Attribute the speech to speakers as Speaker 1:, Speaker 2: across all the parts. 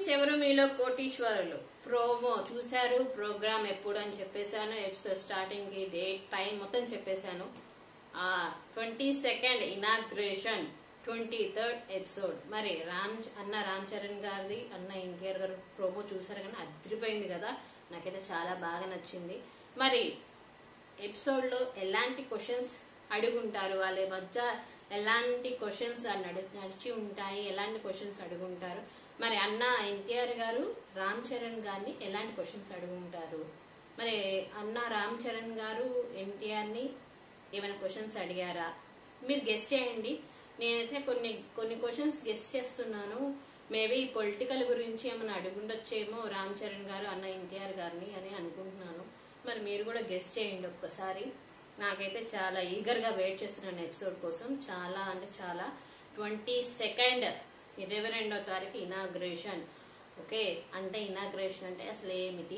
Speaker 1: friends ఎవరు మీలో కోటీశ్వరులు promo చూశారు ప్రోగ్రామ్ ఎప్పుడు అని చెప్పేశాను ఎపిసోడ్ స్టార్టింగ్ కి డేట్ టైం మొత్తం చెప్పేశాను twenty second inauguration twenty third episode మరి రామ్ అన్న రామ్ చరణ్ గారిది అన్న ఎన్టీఆర్ గారు ప్రోమో చూసారు కానీ అదిరిపోయింది కదా నాకైతే చాలా బాగా నచ్చింది మరి ఎపిసోడ్ లో ఎలాంటి క్వశ్చన్స్ అడుగుంటారు వాళ్ళ మధ్య ఎలాంటి క్వశ్చన్స్ నడిచి ఉంటాయి ఎలాంటి క్వశ్చన్స్ అడుగుంటారు మరి అన్న ఎన్టీఆర్ గారు రామ్ చరణ్ గారిని ఎలాంటి క్వశ్చన్స్ అడుగుంటారు మరి అన్న రామ్ చరణ్ గారు ఎన్టీఆర్ ని ఏమైనా క్వశ్చన్స్ అడిగారా మీరు గెస్ చేయండి నేనైతే కొన్ని కొన్ని క్వశ్చన్స్ గెస్ చేస్తున్నాను మేబీ పొలిటికల్ గురించి ఏమైనా అడుగుండొచ్చేమో రామ్ చరణ్ గారు అన్న ఎన్టీఆర్ గారిని అని అనుకుంటున్నాను మరి మీరు కూడా గెస్ చేయండి ఒక్కసారి నాకైతే చాలా ఈగర్ గా వెయిట్ చేస్తున్నాను ఎపిసోడ్ కోసం చాలా అంటే చాలా ట్వంటీ సెకండ్ ఇరవై రెండో తారీఖు ఇనాగ్రేషన్ ఓకే అంటే ఇనాగ్రేషన్ అంటే అసలు ఏమిటి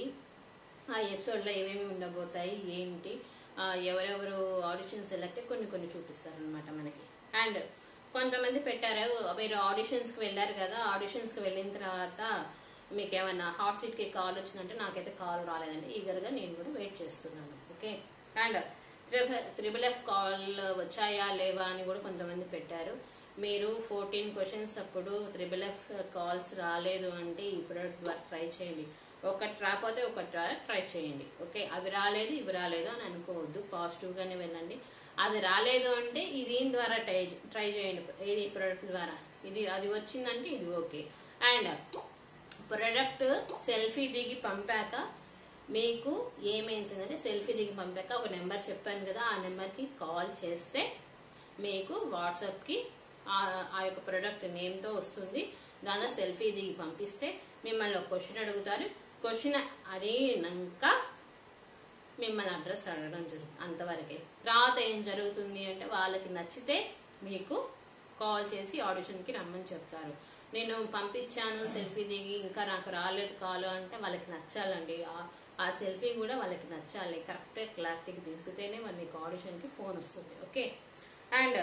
Speaker 1: ఆ ఎపిసోడ్ లో ఏమేమి ఉండబోతాయి ఏంటి ఆ, ఎవరెవరు ఆడిషన్ సెలెక్ట్ కొన్ని కొన్ని చూపిస్తారు అనమాట మనకి అండ్ కొంతమంది పెట్టారు మీరు ఆడిషన్స్ కి వెళ్ళారు కదా ఆడిషన్స్ కి వెళ్ళిన తర్వాత మీకు ఏమైనా హాట్ సీట్ కి కాల్ వచ్చిందంటే నాకైతే కాల్ రాలేదండి ఈగర్ గా నేను కూడా వెయిట్ చేస్తున్నాను okay and triple F call వచ్చాయా లేవా అని కూడా కొంతమంది పెట్టారు మీరు ఫోర్టీన్ క్వశ్చన్స్ అప్పుడు త్రిబుల్ ఎఫ్ కాల్స్ రాలేదు అంటే ఇప్పుడు ట్రై చేయండి ఒకటి రాకపోతే ఒకటి ట్రై చేయండి ఓకే అవి రాలేదు ఇవి రాలేదు అని అనుకోవద్దు పాజిటివ్ గానే వెళ్ళండి అది రాలేదు అంటే ఇది దీని ద్వారా ట్రై ట్రై చేయండి ఇది ప్రొడక్ట్ ద్వారా ఇది అది వచ్చిందంటే ఇది ఓకే అండ్ ప్రొడక్ట్ సెల్ఫీ దిగి పంపాక మీకు ఏమైతుందంటే సెల్ఫీ దిగి పంపాక ఒక నెంబర్ చెప్పాను కదా ఆ నెంబర్కి కాల్ చేస్తే మీకు వాట్సాప్కి ఆ ఆ యొక్క ప్రొడక్ట్ నేమ్తో వస్తుంది దానిలో సెల్ఫీ దిగి పంపిస్తే మిమ్మల్ని ఒక క్వశ్చన్ అడుగుతారు క్వశ్చన్ అడిగినాక మిమ్మల్ని అడ్రస్ అడగడం జరుగుతుంది అంతవరకే తర్వాత ఏం జరుగుతుంది అంటే వాళ్ళకి నచ్చితే మీకు కాల్ చేసి ఆడిషన్కి రమ్మని చెప్తారు నేను పంపించాను సెల్ఫీ దిగి ఇంకా నాకు రాలేదు కాల్ అంటే వాళ్ళకి నచ్చాలండి ఆ- ఆ సెల్ఫీ కూడా వాళ్ళకి నచ్చాలి కరెక్ట్ క్లారిటీకి దింపితేనే మరి మీకు ఆడిషన్కి ఫోన్ వస్తుంది ఓకే అండ్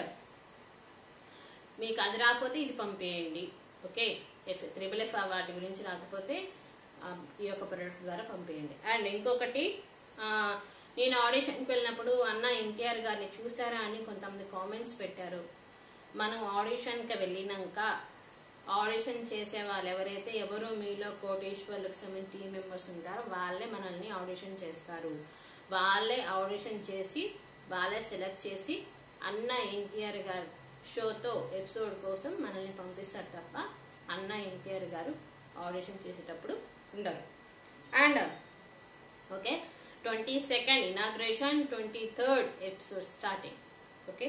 Speaker 1: మీకు అది రాకపోతే ఇది పంపేయండి ఓకే ఎఫ్ త్రిబుల్ ఎఫ్ వాటి గురించి రాకపోతే ఆ, ఈ యొక్క ప్రొడక్ట్ ద్వారా పంపేయండి అండ్ ఇంకొకటి ఆ, నేను ఆడిషన్కి వెళ్ళినప్పుడు అన్న ఎన్టీఆర్ గారిని చూసారా అని కొంతమంది కామెంట్స్ పెట్టారు మనం ఆడిషన్కి వెళ్ళినాక ఆడిషన్ చేసే వాళ్ళు ఎవరైతే ఎవరు మీలో కోటేశ్వర్లకు సంబంధించిన టీం మెంబర్స్ ఉంటారో వాళ్ళే మనల్ని ఆడిషన్ చేస్తారు వాళ్ళే ఆడిషన్ చేసి వాళ్ళే సెలెక్ట్ చేసి అన్న ఎన్టీఆర్ గారు షోతో ఎపిసోడ్ కోసం మనల్ని పంపిస్తారు తప్ప అన్న ఎన్టీఆర్ గారు ఆడిషన్ చేసేటప్పుడు ఉండరు and okay twenty second inauguration twenty third episode starting okay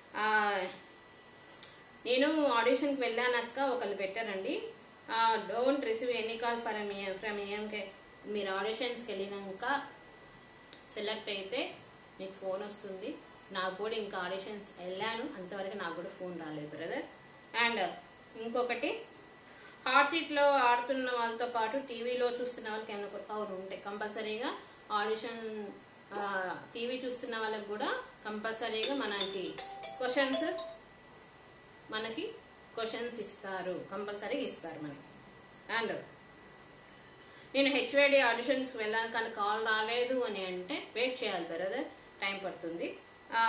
Speaker 1: నేను ఆడిషన్కి వెళ్ళానక్క ఒకళ్ళు పెట్టారండి don't receive any call for from AMK మీరు ఆడిషన్స్కి వెళ్ళినాక సెలెక్ట్ అయితే మీకు ఫోన్ వస్తుంది నాకు కూడా ఇంకా ఆడిషన్స్ వెళ్ళాను అంతవరకు నాకు కూడా ఫోన్ రాలేదు బ్రదర్ అండ్ ఇంకొకటి హాట్ సీట్ లో ఆడుతున్న వాళ్ళతో పాటు టీవీలో చూస్తున్న వాళ్ళకి ఏమైనా కొ- అవును ఉంటాయి కంపల్సరీగా ఆడిషన్ టీవీ చూస్తున్న వాళ్ళకి కూడా కంపల్సరీగా మనకి క్వశ్చన్స్ మనకి క్వశ్చన్స్ ఇస్తారు కంపల్సరీగా ఇస్తారు మనకి అండ్ నేను హెచ్వేడి ఆడిషన్స్కి వెళ్ళాను కానీ కాల్ రాలేదు అని అంటే వెయిట్ చేయాలి బ్రదర్ టైం పడుతుంది ఆ,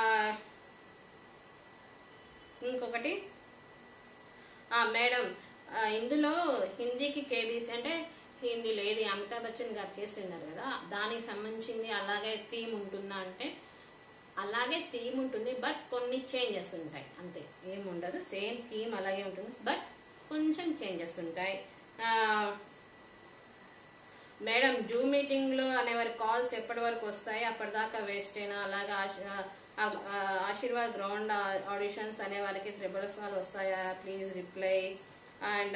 Speaker 1: ఇంకొకటి ఆ, మేడం ఆ, ఇందులో హిందీకి కేబీసీ అంటే హిందీలో ఏది అమితాబ్ బచ్చన్ గారు చేస్తున్నారు కదా దానికి సంబంధించింది అలాగే థీమ్ ఉంటుందా అంటే అలాగే థీమ్ ఉంటుంది బట్ కొన్ని చేంజెస్ ఉంటాయి అంతే ఏం ఉండదు సేమ్ థీమ్ అలాగే ఉంటుంది బట్ కొంచెం చేంజెస్ ఉంటాయి ఆ, మేడం జూమ్ మీటింగ్ లో అనేవారి కాల్స్ ఎప్పటి వరకు వస్తాయి అప్పటిదాకా వేస్ట్ అయినా అలాగా ఆశ- ఆ, ఆ, ఆశీర్వాద్ గ్రౌండ్ ఆడిషన్స్ అనే వారికి త్రిబుల్ ఫాల్ వస్తాయా ప్లీజ్ రిప్లై అండ్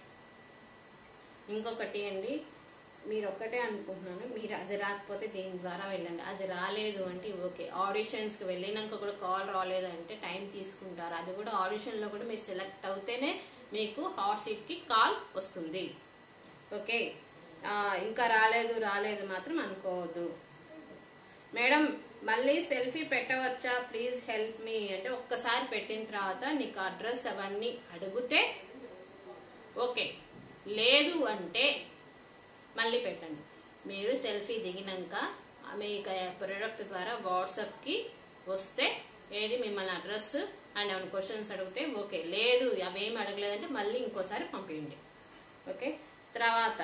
Speaker 1: ఇంకొకటి అండి మీరు ఒక్కటే అనుకుంటున్నాను మీరు అది రాకపోతే దీని ద్వారా వెళ్ళండి అది రాలేదు అంటే ఓకే ఆడిషన్స్ కి వెళ్ళినాక కూడా కాల్ రాలేదు అంటే టైం తీసుకుంటారు అది కూడా ఆడిషన్ లో కూడా మీరు సెలెక్ట్ అవుతేనే మీకు హాట్ సీట్ కి కాల్ వస్తుంది ఓకే ఆ, ఇంకా రాలేదు రాలేదు మాత్రం అనుకోవద్దు మేడం మళ్ళీ సెల్ఫీ పెట్టవచ్చా ప్లీజ్ హెల్ప్ మీ అంటే ఒక్కసారి పెట్టిన తర్వాత నీకు అడ్రస్ అవన్నీ అడిగితే ఓకే లేదు అంటే మళ్ళీ పెట్టండి మీరు సెల్ఫీ దిగినాక మీ ప్రొడక్ట్ ద్వారా వాట్సాప్కి వస్తే ఏది మిమ్మల్ని అడ్రస్ అండ్ ఏమైనా క్వశ్చన్స్ అడిగితే ఓకే లేదు అవేమి అడగలేదంటే మళ్ళీ ఇంకోసారి పంపించండి ఓకే తర్వాత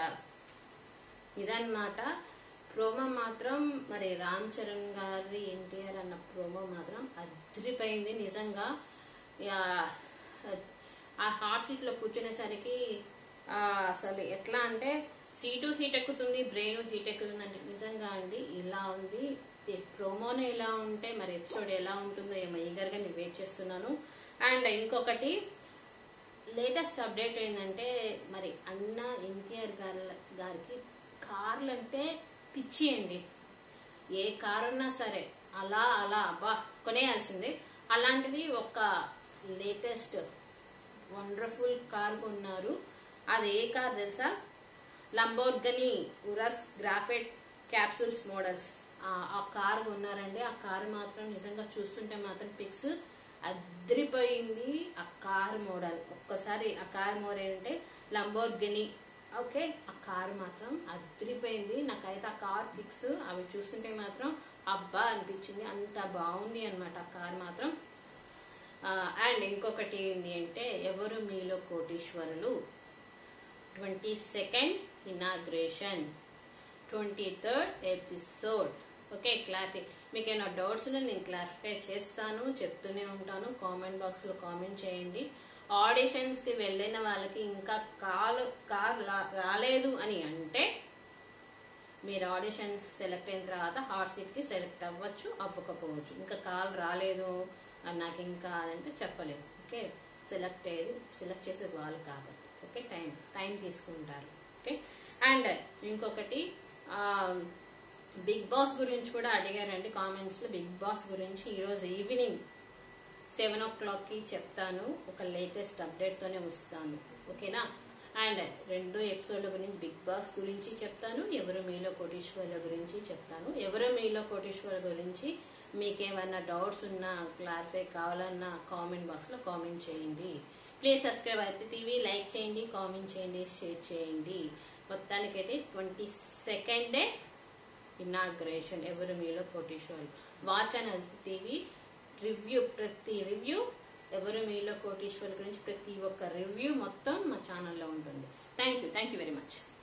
Speaker 1: ఇదన్నమాట ప్రోమో మాత్రం మరి రామ్ చరణ్ గారి ఎన్టీఆర్ అన్న ప్రోమో మాత్రం అదిరిపోయింది నిజంగా యా, ఆ హాట్ సీట్ లో కూర్చునేసరికి ఆ, అసలు ఎట్లా అంటే సీటు హీట్ ఎక్కుతుంది బ్రెయిన్ హీట్ ఎక్కుతుంది అంటే నిజంగా అండి ఇలా ఉంది ఈ ప్రోమోనే ఇలా ఉంటే మరి ఎపిసోడ్ ఎలా ఉంటుందో ఏమో ఈగర్గా నేను వెయిట్ చేస్తున్నాను అండ్ ఇంకొకటి లేటెస్ట్ అప్డేట్ ఏంటంటే మరి అన్న ఎన్టీఆర్ గారి గారికి కార్లు అంటే పిచ్చి అండి ఏ కారు ఉన్నా సరే అలా అలా అబ్బా కొనేయాల్సిందే అలాంటిది ఒక లేటెస్ట్ వండర్ఫుల్ కార్ కొన్నారు అది ఏ కార్ తెలుసా Lamborghini Urus graphite capsules models ఆ కార్ కొన్నారండి ఆ కార్ మాత్రం నిజంగా చూస్తుంటే మాత్రం పిక్స్ అద్రిపోయింది ఆ కార్ మోడల్ ఒక్కసారి ఆ కార్ మోడల్ ఏంటంటే లంబోర్గని ఓకే ఆ కార్ మాత్రం అద్రిపోయింది నాకైతే ఆ కార్ పిక్స్ అవి చూస్తుంటే మాత్రం అబ్బా అనిపించింది అంత బాగుంది అనమాట ఆ కార్ మాత్రం అండ్ ఇంకొకటి ఏంటి అంటే Evaru Meelo Koteeswarulu twenty second inauguration twenty third episode okay clarity మీకు ఏమైనా డౌట్స్ ఉన్నా నేను క్లారిఫై చేస్తాను చెప్తూనే ఉంటాను కామెంట్ బాక్స్లో కామెంట్ చేయండి ఆడిషన్స్కి వెళ్ళిన వాళ్ళకి ఇంకా కాల్ కార్ రాలేదు అని అంటే మీరు ఆడిషన్స్ సెలెక్ట్ అయిన తర్వాత హాట్ సీట్కి సెలెక్ట్ అవ్వచ్చు అవ్వకపోవచ్చు ఇంకా కాల్ రాలేదు అని నాకు ఇంకా అంటే చెప్పలేదు ఓకే సెలెక్ట్ అయ్యేది సెలెక్ట్ చేసేది వాళ్ళు కాబట్టి ఓకే టైం టైం తీసుకుంటారు ఓకే అండ్ ఇంకొకటి బిగ్ బాస్ గురించి కూడా అడిగారండి కామెంట్స్లో బిగ్ బాస్ గురించి ఈరోజు ఈవినింగ్ సెవెన్ ఓ క్లాక్కి చెప్తాను ఒక లేటెస్ట్ అప్డేట్తోనే వస్తాను ఓకేనా అండ్ రెండు ఎపిసోడ్ల గురించి బిగ్ బాస్ గురించి చెప్తాను ఎవరు మీలో కోటీశ్వర్ల గురించి చెప్తాను ఎవరు మీలో కోటీశ్వర్ల గురించి మీకేమైనా డౌట్స్ ఉన్నా క్లారిఫై కావాలన్నా కామెంట్ బాక్స్లో కామెంట్ చేయండి ప్లీజ్ సబ్స్క్రైబ్ అయితే టీవీ లైక్ చేయండి కామెంట్ చేయండి షేర్ చేయండి మొత్తానికైతే ట్వంటీ సెకండే ఇనాగ్రేషన్ ఎవరు మీలో కోటీశ్వర్లు వాచ్ అని టీవీ రివ్యూ ప్రతి రివ్యూ ఎవరు మీలో కోటీశ్వర్ల గురించి ప్రతి ఒక్క రివ్యూ మొత్తం మా ఛానల్లో ఉంటుంది thank you thank you very much